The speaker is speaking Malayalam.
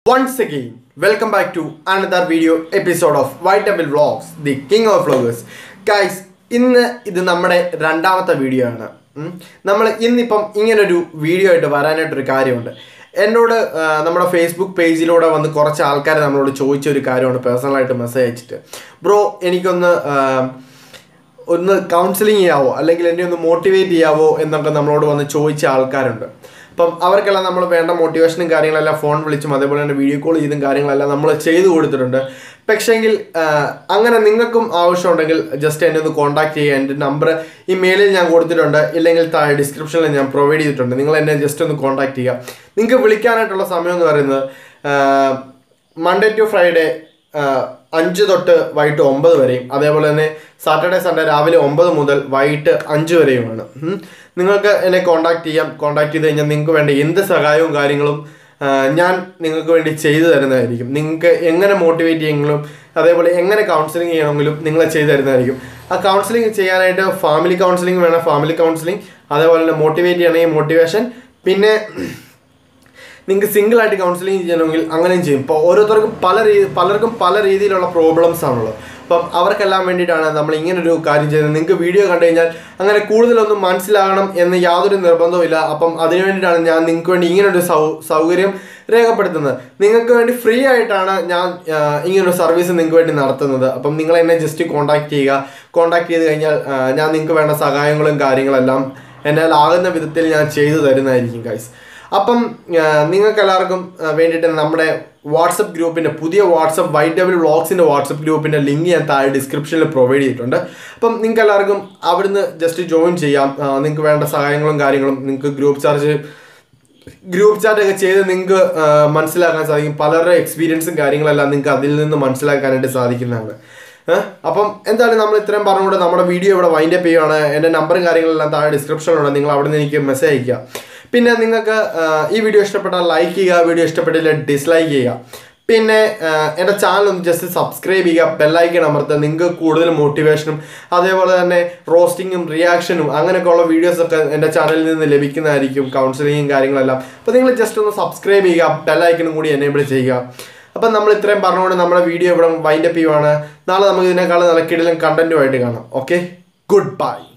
Once again, welcome back to another video episode of White Temple Vlogs, the king of vloggers. Guys, ഇന്ന് ഇത് നമ്മുടെ രണ്ടാമത്തെ വീഡിയോ ആണ് നമ്മൾ ഇന്നിപ്പം ഇങ്ങനൊരു വീഡിയോ ആയിട്ട് വരാനായിട്ടൊരു കാര്യമുണ്ട് എന്നോട് ആ, നമ്മുടെ ഫേസ്ബുക്ക് പേജിലൂടെ വന്ന് കുറച്ച് ആൾക്കാർ നമ്മളോട് ചോദിച്ച ഒരു കാര്യമാണ് പേഴ്സണലായിട്ട് മെസ്സേജ് അയച്ചിട്ട് ബ്രോ എനിക്കൊന്ന് ആ, ഒന്ന് കൗൺസിലിംഗ് ചെയ്യാവോ അല്ലെങ്കിൽ എന്നെ ഒന്ന് മോട്ടിവേറ്റ് ചെയ്യാവോ എന്നൊക്കെ നമ്മളോട് വന്ന് ചോദിച്ച ആൾക്കാരുണ്ട് അപ്പം അവർക്കെല്ലാം നമ്മൾ വേണ്ട മോട്ടിവേഷനും കാര്യങ്ങളെല്ലാം ഫോൺ വിളിച്ചും അതേപോലെ തന്നെ വീഡിയോ കോൾ ചെയ്തും കാര്യങ്ങളെല്ലാം നമ്മൾ ചെയ്തു കൊടുത്തിട്ടുണ്ട് പക്ഷേങ്കിൽ ആ, അങ്ങനെ നിങ്ങൾക്കും ആവശ്യമുണ്ടെങ്കിൽ ജസ്റ്റ് എന്നെ ഒന്ന് കോൺടാക്ട് ചെയ്യുക എൻ്റെ നമ്പർ ഈ മെയിലിൽ ഞാൻ കൊടുത്തിട്ടുണ്ട് ഇല്ലെങ്കിൽ താഴെ ഡിസ്ക്രിപ്ഷനിൽ ഞാൻ പ്രൊവൈഡ് ചെയ്തിട്ടുണ്ട് നിങ്ങൾ എന്നെ ജസ്റ്റ് ഒന്ന് കോൺടാക്ട് ചെയ്യുക നിങ്ങൾക്ക് വിളിക്കാനായിട്ടുള്ള സമയം എന്ന് പറയുന്നത് മൺഡേ ടു ഫ്രൈഡേ അഞ്ച് തൊട്ട് വൈകിട്ട് ഒമ്പത് വരെയും അതേപോലെ തന്നെ സാറ്റർഡേ സൺഡേ രാവിലെ ഒമ്പത് മുതൽ വൈകിട്ട് അഞ്ച് വരെയുമാണ് ഉം. നിങ്ങൾക്ക് എന്നെ കോൺടാക്ട് ചെയ്യാം കോൺടാക്ട് ചെയ്ത് കഴിഞ്ഞാൽ നിങ്ങൾക്ക് വേണ്ട എന്ത് സഹായവും കാര്യങ്ങളും ആ, ഞാൻ നിങ്ങൾക്ക് വേണ്ടി ചെയ്തു തരുന്നതായിരിക്കും നിങ്ങൾക്ക് എങ്ങനെ മോട്ടിവേറ്റ് ചെയ്യെങ്കിലും അതേപോലെ എങ്ങനെ കൗൺസിലിംഗ് ചെയ്യണമെങ്കിലും നിങ്ങളെ ചെയ്തു തരുന്നതായിരിക്കും ആ കൗൺസിലിംഗ് ചെയ്യാനായിട്ട് ഫാമിലി കൗൺസിലിംഗ് വേണം ഫാമിലി കൗൺസിലിംഗ് അതേപോലെ തന്നെ മോട്ടിവേറ്റ് ചെയ്യണമെങ്കിൽ മോട്ടിവേഷൻ പിന്നെ നിങ്ങൾക്ക് സിംഗിൾ ആയിട്ട് കൗൺസിലിംഗ് ചെയ്യണമെങ്കിൽ അങ്ങനെയും ചെയ്യും ഇപ്പോൾ ഓരോരുത്തർക്കും പല രീതി പലർക്കും പല രീതിയിലുള്ള പ്രോബ്ലംസ് ആണുള്ളത് അപ്പം അവർക്കെല്ലാം വേണ്ടിയിട്ടാണ് നമ്മൾ ഇങ്ങനൊരു കാര്യം ചെയ്യുന്നത് നിങ്ങൾക്ക് വീഡിയോ കണ്ടു കഴിഞ്ഞാൽ അങ്ങനെ കൂടുതലൊന്നും മനസ്സിലാകണം എന്ന് യാതൊരു നിർബന്ധവുമില്ല അപ്പം അതിനു വേണ്ടിയിട്ടാണ് ഞാൻ നിങ്ങൾക്ക് വേണ്ടി ഇങ്ങനൊരു സൗ സൗകര്യം രേഖപ്പെടുത്തുന്നത് നിങ്ങൾക്ക് വേണ്ടി ഫ്രീ ആയിട്ടാണ് ഞാൻ ആ, ഇങ്ങനൊരു സർവീസ് നിങ്ങൾക്ക് വേണ്ടി നടത്തുന്നത് അപ്പം നിങ്ങൾ എന്നെ ജസ്റ്റ് കോൺടാക്ട് ചെയ്യുക കോൺടാക്ട് ചെയ്ത് കഴിഞ്ഞാൽ ആ, ഞാൻ നിങ്ങൾക്ക് വേണ്ട സഹായങ്ങളും കാര്യങ്ങളെല്ലാം എന്നാൽ ആകുന്ന വിധത്തിൽ ഞാൻ ചെയ്തു തരുന്നതായിരിക്കും ഗൈസ് അപ്പം നിങ്ങൾക്ക് എല്ലാവർക്കും വേണ്ടിയിട്ട് നമ്മുടെ വാട്സപ്പ് ഗ്രൂപ്പിൻ്റെ പുതിയ വാട്സപ്പ് വൈറ്റ് ഡബിൾ വ്ളോഗ്സിൻ്റെ വാട്സപ്പ് ഗ്രൂപ്പിൻ്റെ ലിങ്ക് ഞാൻ താഴെ ഡിസ്ക്രിപ്ഷനിൽ പ്രൊവൈഡ് ചെയ്തിട്ടുണ്ട് അപ്പം നിങ്ങൾക്ക് എല്ലാവർക്കും അവിടുന്ന് ജസ്റ്റ് ജോയിൻ ചെയ്യാം നിങ്ങൾക്ക് വേണ്ട സഹായങ്ങളും കാര്യങ്ങളും നിങ്ങൾക്ക് ഗ്രൂപ്പ് ചാർജ് ഗ്രൂപ്പ് ചാറ്റ് ഒക്കെ ചെയ്ത് നിങ്ങൾക്ക് മനസ്സിലാക്കാൻ സാധിക്കും പലരുടെ എക്സ്പീരിയൻസും കാര്യങ്ങളെല്ലാം നിങ്ങൾക്ക് അതിൽ നിന്ന് മനസ്സിലാക്കാനായിട്ട് സാധിക്കുന്നതാണ് ഏഹ്? അപ്പം എന്തായാലും നമ്മൾ ഇത്രയും പറഞ്ഞുകൊണ്ട് നമ്മുടെ വീഡിയോ ഇവിടെ വൈൻഡ് അപ്പ് ചെയ്യുവാണ് എൻ്റെ നമ്പറും കാര്യങ്ങളെല്ലാം താഴെ ഡിസ്ക്രിപ്ഷനിലുണ്ട് നിങ്ങൾ അവിടെ നിന്ന് എനിക്ക് മെസ്സേജ് അയക്കുക പിന്നെ നിങ്ങൾക്ക് ആ, ഈ വീഡിയോ ഇഷ്ടപ്പെട്ടാൽ ലൈക്ക് ചെയ്യുക വീഡിയോ ഇഷ്ടപ്പെട്ടില്ല ഡിസ്ലൈക്ക് ചെയ്യുക പിന്നെ ആ, എൻ്റെ ചാനൽ ഒന്ന് ജസ്റ്റ് സബ്സ്ക്രൈബ് ചെയ്യുക ബെല്ലൈക്കൺ അമർത്തുക നിങ്ങൾക്ക് കൂടുതൽ മോട്ടിവേഷനും അതേപോലെ തന്നെ റോസ്റ്റിങ്ങും റിയാക്ഷനും അങ്ങനെയൊക്കെയുള്ള വീഡിയോസൊക്കെ എൻ്റെ ചാനലിൽ നിന്ന് ലഭിക്കുന്നതായിരിക്കും കൗൺസിലിങ്ങും കാര്യങ്ങളെല്ലാം അപ്പോൾ നിങ്ങൾ ജസ്റ്റ് ഒന്ന് സബ്സ്ക്രൈബ് ചെയ്യുക ബെല്ലൈക്കണും കൂടി എനേബിൾ ചെയ്യുക അപ്പം നമ്മൾ ഇത്രയും പറഞ്ഞുകൊണ്ട് നമ്മുടെ വീഡിയോ ഇവിടെ വൈൻഡപ്പ് ചെയ്യുവാണ് നാളെ നമുക്ക് ഇതിനേക്കാൾ നല്ല കിടിലും കണ്ടന്റുമായിട്ട് കാണാം ഓക്കെ ഗുഡ് ബൈ